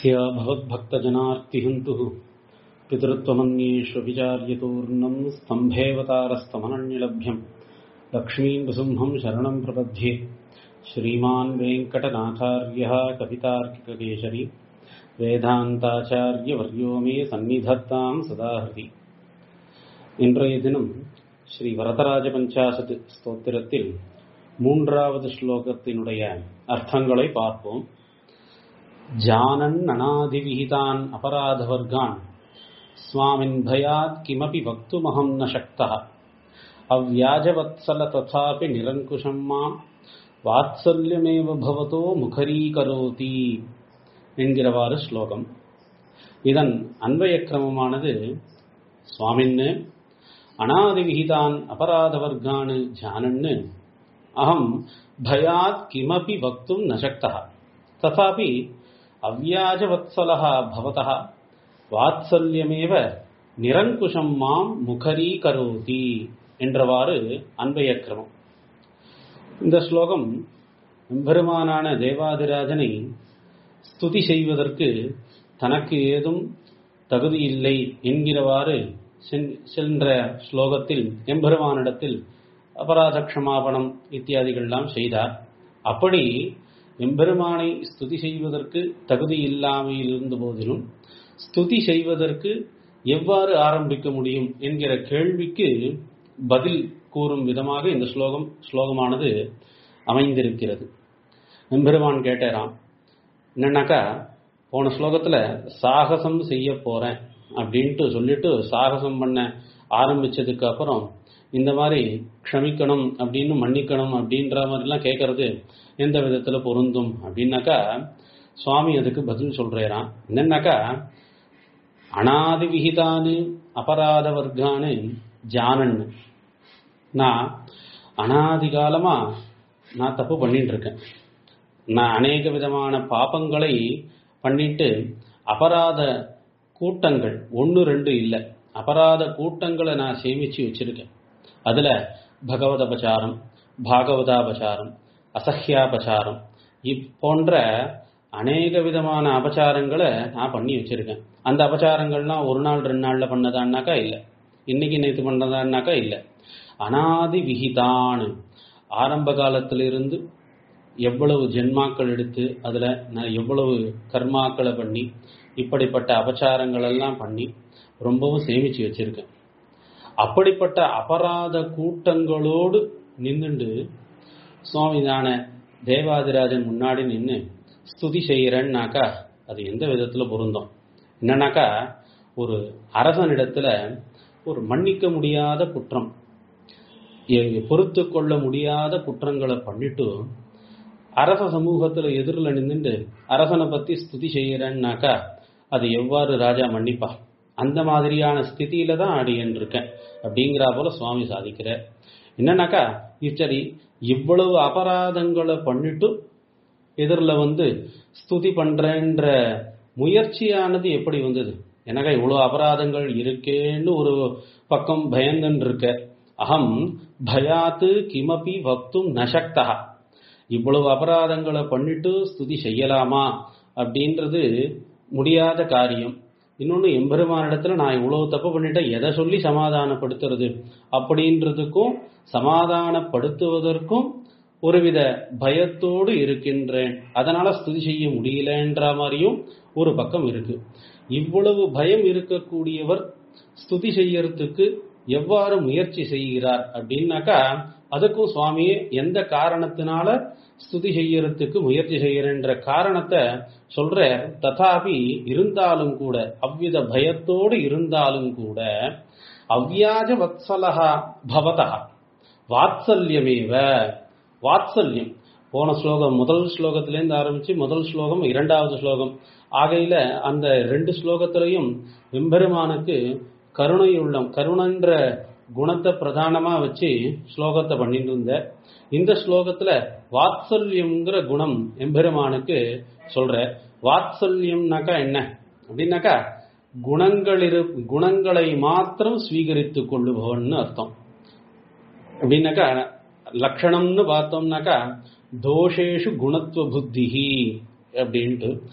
ह्य भवद्भक्तजनार्तिहन्तुः पितृत्वमन्येष्वभिचार्यतूर्णम् स्तम्भेऽवतारस्तमनन्यलभ्यम् लक्ष्मीम् नृसिंहम् शरणम् प्रपद्ये श्रीमान् वेङ्कटनाथार्यः कवितार्किककेशरी வேதாந்தாச்சாரியவர்யோ மே சந்நிதத்தாம் சதாஹதி இன்றைய தினம் ஸ்ரீ வரதராஜ பஞ்சாசத் ஸ்தோத்திரத்தில் மூன்றாவது ஸ்லோகத்தினுடைய அர்த்தங்களை பார்ப்போம் ஜானன் அநாதிவிகிதான் அபராதவர்கான் ஸ்வாமின் பயாத் கிமபி வக்துமஹம் ந சக்தः அவ்யாஜவத்சல ததாபி நிரங்குஷம் மாம் வாத்சல்யமேவ பவதோ முகரீகரோதி என்கிறவாறு ஸ்லோகம் இதன் அன்வய கிரமமானது சுவாமின்னு அனாதி விகிதான் அபராதவர்கானு ஜானன்னு அகம் பயாத் கிமபி வக்தும் நசக்தா ததாபி அவ்யாஜவத்சலः பவதः வாத்சல்யமேவ நிரங்குஷம் மாம் முகரீகரோதி என்றவாறு அன்வய கிரமம் இந்த ஸ்லோகம் எம்பெருமானான தேவாதிராஜனை ஸ்துதி செய்வதற்கு தனக்கு ஏதும் தகுதி இல்லை என்கிறவாறு சென்ற ஸ்லோகத்தில் எம்பெருமானிடத்தில் அபராத க்ஷமாபணம் இத்தியாதிகள்லாம் செய்தார் அப்படி எம்பெருமானை ஸ்துதி செய்வதற்கு தகுதி இல்லாமல் இருந்த போதிலும் ஸ்துதி செய்வதற்கு எவ்வாறு ஆரம்பிக்க முடியும் என்கிற கேள்விக்கு பதில் கூறும் விதமாக இந்த ஸ்லோகம் ஸ்லோகமானது அமைந்திருக்கிறது எம்பெருமான் கேட்டாராம் என்னன்னாக்கா போன ஸ்லோகத்தில் சாகசம் செய்ய போறேன் அப்படின்ட்டு சொல்லிட்டு சாகசம் பண்ண ஆரம்பிச்சதுக்கு அப்புறம் இந்த மாதிரி க்ஷமிக்கணும் அப்படின்னு மன்னிக்கணும் அப்படின்ற மாதிரிலாம் கேட்கறது எந்த விதத்தில் பொருந்தும் அப்படின்னாக்கா சுவாமி அதுக்கு பதில் சொல்றாராம் என்னன்னாக்கா அனாதி விகிதானு அபராத வர்க்கானு ஜானன்னு நான் அனாதி காலமா நான் தப்பு பண்ணிட்டு இருக்கேன் நான் அநேக விதமான பாப்பங்களை பண்ணிட்டு அபராத கூட்டங்கள் ஒன்று ரெண்டு இல்லை அபராத கூட்டங்களை நான் சேமிச்சு வச்சிருக்கேன் அதுல பகவதபச்சாரம் பாகவதாபச்சாரம் அசஹ்யாபச்சாரம் போன்ற அநேக விதமான அபச்சாரங்களை நான் பண்ணி வச்சிருக்கேன் அந்த அபச்சாரங்கள்லாம் ஒரு நாள் ரெண்டு நாள்ல பண்ணதான்னாக்கா இல்லை இன்னைக்கு நேற்று பண்ணதான்னாக்கா இல்லை அனாதி விகிதான்னு ஆரம்ப காலத்திலிருந்து எவ்வளவு ஜென்மாக்கள் எடுத்து அதில் நான் எவ்வளவு கர்மாக்களை பண்ணி இப்படிப்பட்ட அபச்சாரங்கள் எல்லாம் பண்ணி ரொம்பவும் சேமிச்சு வச்சிருக்கேன் அப்படிப்பட்ட அபராத கூட்டங்களோடு நின்றுண்டு சுவாமிதான தேவாதிராஜன் முன்னாடி நின்று ஸ்துதி செய்கிறேன்னாக்கா அது எந்த விதத்தில் பொருந்தோம் என்னன்னாக்கா ஒரு அரசனிடத்துல ஒரு மன்னிக்க முடியாத குற்றம் பொறுத்து கொள்ள முடியாத குற்றங்களை பண்ணிட்டு அரச சமூகத்துல எதிரில் நின்றுட்டு அரசனை பத்தி ஸ்துதி செய்யறேன்னாக்கா அது எவ்வாறு ராஜா மன்னிப்பா அந்த மாதிரியான ஸ்திதியில தான் அடியன் இருக்கேன் அப்படிங்கிற போல சுவாமி சாதிக்கிற என்னன்னாக்கா சரி இவ்வளவு அபராதங்களை பண்ணிட்டு எதிரில் வந்து ஸ்துதி பண்றேன்ற முயற்சியானது எப்படி வந்தது எனக்கா இவ்வளவு அபராதங்கள் இருக்கேன்னு ஒரு பக்கம் பயந்துன்னு இருக்க அகம் பயாத்து கிமபி வக்தும் நசக்தா இவ்வளவு அபராதங்களை பண்ணிட்டு ஸ்துதி செய்யலாமா அப்படின்றது முடியாத காரியம் இன்னொன்று எம்பெருமானிடத்துல நான் இவ்வளவு தப்பு பண்ணிட்டேன் எதை சொல்லி சமாதானப்படுத்துறது அப்படின்றதுக்கும் சமாதானப்படுத்துவதற்கும் ஒருவித பயத்தோடு இருக்கின்றேன் அதனால ஸ்துதி செய்ய முடியலன்ற மாதிரியும் ஒரு பக்கம் இருக்கு இவ்வளவு பயம் இருக்கக்கூடியவர் ஸ்துதி செய்யறதுக்கு எவ்வாறு முயற்சி செய்கிறார் அப்படின்னாக்கா அதுக்கும் சுவாமியே எந்த காரணத்தினால ஸ்துதி செய்யறதுக்கு முயற்சி செய்யறன்ற காரணத்தை சொல்ற ததாபி இருந்தாலும் கூட அவ்வித பயத்தோடு இருந்தாலும் கூட அவ்வியாஜ வத்சலகா பவதா வாத்சல்யமேவ வாத்சல்யம் போன ஸ்லோகம் முதல் ஸ்லோகத்திலேருந்து ஆரம்பிச்சு முதல் ஸ்லோகம் இரண்டாவது ஸ்லோகம் ஆகையில அந்த ரெண்டு ஸ்லோகத்திலையும் எம்பெருமானுக்கு கருணை உள்ளம் கருணன்ற குணத்தை பிரதானமா வச்சு ஸ்லோகத்தை பண்ணிட்டு இருந்த இந்த ஸ்லோகத்துல வாத்சல்யம்ங்கிற குணம் எம்பெருமானுக்கு சொல்ற வாத்சல்யம்னாக்கா என்ன அப்படின்னாக்கா குணங்கள் இரு குணங்களை மாத்திரம் ஸ்வீகரித்து கொள்ளுபவன் அர்த்தம் அப்படின்னாக்கா லட்சணம்னு பார்த்தோம்னாக்கா தோஷேஷு குணத்துவ புத்திஹி அப்படின்ட்டு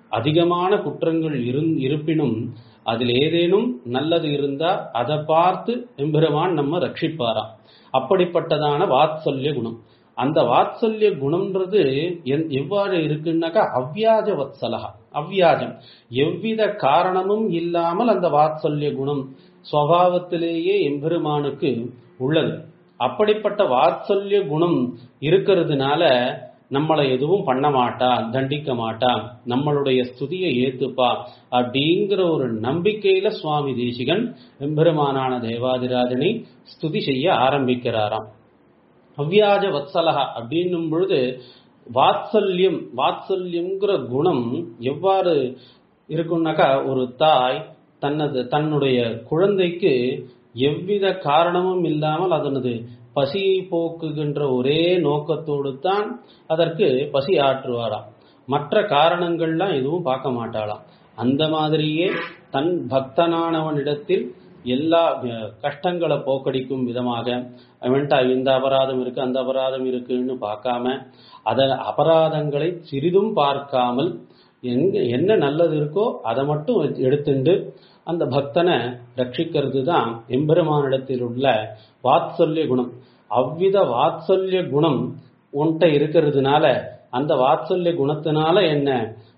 அதிகமான குற்றங்கள் இருந் இருப்பினும் அதில் ஏதேனும் நல்லது இருந்தா அதை பார்த்து எம்பெருமான் நம்ம ரட்சிப்பாராம் அப்படிப்பட்டதான வாத்சல்ய குணம் அந்த வாத்சல்ய குணம்ன்றது என்- எவ்வாறு இருக்குன்னாக்கா அவ்வியாஜ வத்சலகா அவ்வியாஜம் எவ்வித காரணமும் இல்லாமல் அந்த வாத்சல்ய குணம் சுவாவத்திலேயே எம்பெருமானுக்கு உள்ளது அப்படிப்பட்ட வாத்சல்ய குணம் இருக்கிறதுனால நம்மளை எதுவும் பண்ண மாட்டான் தண்டிக்க மாட்டான் நம்மளுடைய ஸ்துதியை ஏத்துப்பா அப்படிங்கிற ஒரு நம்பிக்கையில சுவாமி தேசிகன் எம்பெருமானான தேவாதிராஜனை ஸ்துதி செய்ய ஆரம்பிக்கிறாராம் அவ்வியாஜ வத்சலகா அப்படின்னும் பொழுது வாத்சல்யம் வாத்சல்யம்ங்கிற குணம் எவ்வாறு இருக்கும்னாக்கா ஒரு தாய் தனது தன்னுடைய குழந்தைக்கு எவ்வித காரணமும் இல்லாமல் அதனது பசியை போக்குகின்ற ஒரே நோக்கத்தோடு தான் அதற்கு பசி ஆற்றுவாராம் மற்ற காரணங்கள்லாம் எதுவும் பார்க்க மாட்டாளாம் அந்த மாதிரியே தன் பக்தனானவனிடத்தில் எல்லா அஹ், கஷ்டங்களை போக்கடிக்கும் விதமாக அவன்கிட்ட இந்த அபராதம் இருக்கு அந்த அபராதம் இருக்குன்னு பார்க்காம அத அபராதங்களை சிறிதும் பார்க்காமல் எங்க என்ன நல்லது இருக்கோ அதை மட்டும் வச்சு- எடுத்துண்டு அந்த பக்தனை ரட்சிக்கிறது தான் எம்பெருமானிடத்தில் உள்ள வாத்சல்ய குணம் அவ்வித வாத்சல்ய குணம் உன்கிட்ட இருக்கிறதுனால அந்த வாத்சல்ய குணத்தினால என்ன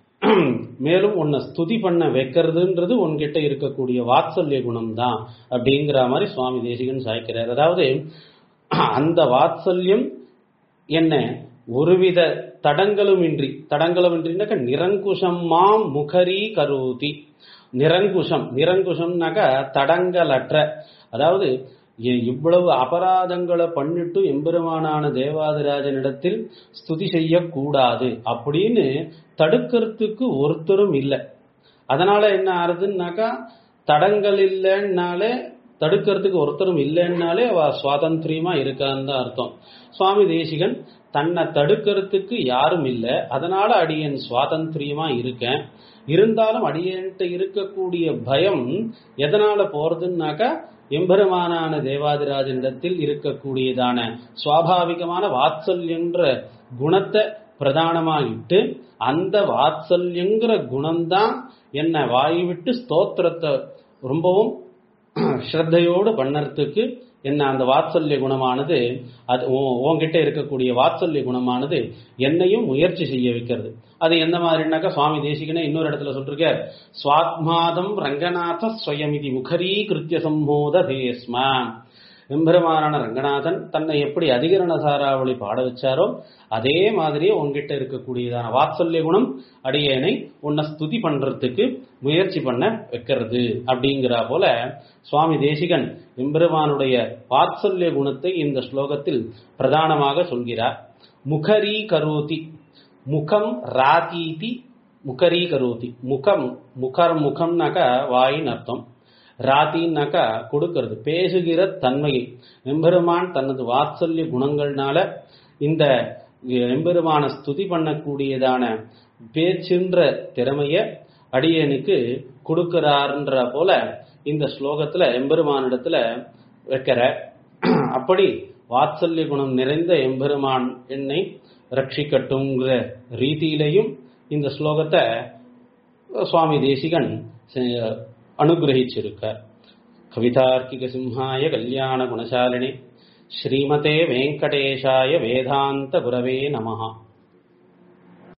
மேலும் உன்னை ஸ்துதி பண்ண வைக்கிறதுன்றது உன்கிட்ட இருக்கக்கூடிய வாத்சல்ய குணம் தான் அப்படிங்கிற மாதிரி சுவாமி தேசிகன் சாய்க்கிறார் அதாவது அந்த வாத்சல்யம் என்ன ஒருவித தடங்களுமின்றி தடங்களுமின்றினாக்க நிரங்குஷம் மாம் முகரி கரோதி நிரங்குஷம் நிரங்குஷம்னாக்க தடங்களற்ற அதாவது இ- இவ்வளவு அபராதங்களை பண்ணிட்டு எம்பெருமானான தேவாதிராஜனிடத்தில் ஸ்துதி செய்யக்கூடாது அப்படின்னு தடுக்கிறதுக்கு ஒருத்தரும் இல்லை அதனால என்ன ஆறுதுன்னாக்கா தடங்கள் இல்லைன்னாலே தடுக்கிறதுக்கு ஒருத்தரும் இல்லைன்னாலே அவ சுவாதந்திரியமா இருக்கான்னு தான் அர்த்தம் சுவாமி தேசிகன் தன்னை தடுக்கிறதுக்கு யாரும் இல்லை அதனால அடியன் சுவாதந்திரியமா இருக்கேன் இருந்தாலும் அடியன்ட்ட இருக்கக்கூடிய பயம் எதனால போறதுன்னாக்கா எம்பெருமானான தேவாதிராஜனிடத்தில் இருக்கக்கூடியதான சுவாபாவிகமான வாத்சல்யன்ற குணத்தை பிரதானமாகிட்டு அந்த வாத்சல்யங்கிற குணம்தான் என்ன வாய் விட்டு ஸ்தோத்திரத்தை ரொம்பவும் ஸ்ரத்தையோடு பண்ணறதுக்கு என்ன அந்த வாத்சல்ய குணமானது அது உன்- உன்கிட்ட இருக்கக்கூடிய வாத்சல்ய குணமானது என்னையும் முயற்சி செய்ய வைக்கிறது அது எந்த மாதிரினாக்கா சுவாமி தேசிகனே இன்னொரு இடத்துல சொல்லிருக்கார் சுவாத்மாதம் ரங்கநாத ஸ்வயமிதி முகரீ கிருத்திய சம்மோத தேஸ்மா எம்பெருமானான ரங்கநாதன் தன்னை எப்படி அதிகரண சாராவளி பாட வச்சாரோ அதே மாதிரியே உன்கிட்ட இருக்கக்கூடியதான வாத்சல்ய குணம் அடியேனை உன்னை ஸ்துதி பண்றதுக்கு முயற்சி பண்ண வைக்கிறது அப்படிங்கிற போல சுவாமி தேசிகன் எம்பெருமானுடைய வாத்சல்ய குணத்தை இந்த ஸ்லோகத்தில் பிரதானமாக சொல்கிறார் முகரி கரோதி முகம் ராதீதி முகரி கரோதி முகம் முகர் முகம்னாக்கா வாயின் அர்த்தம் ராத்தின்னாக்கா கொடுக்கிறது பேசுகிற தன்மையை எம்பெருமான் தனது வாத்சல்ய குணங்கள்னால இந்த எம்பெருமான ஸ்துதி பண்ணக்கூடியதான பேச்சுன்ற திறமைய அடியனுக்கு கொடுக்கிறார்ன்ற போல இந்த ஸ்லோகத்துல எம்பெருமானிடத்துல வைக்கிற அப்படி வாத்சல்ய குணம் நிறைந்த எம்பெருமான் என்னை ரட்சிக்கட்டுங்கிற ரீதியிலையும் இந்த ஸ்லோகத்தை சுவாமி தேசிகன் செ- அனுகிரகிச்சிருக்கார் கவிதார்க்கிக சிம்ஹாய கல்யாண குணசாலினி ஸ்ரீமதே வெங்கடேஷாய வேதாந்த குரவே நமஹா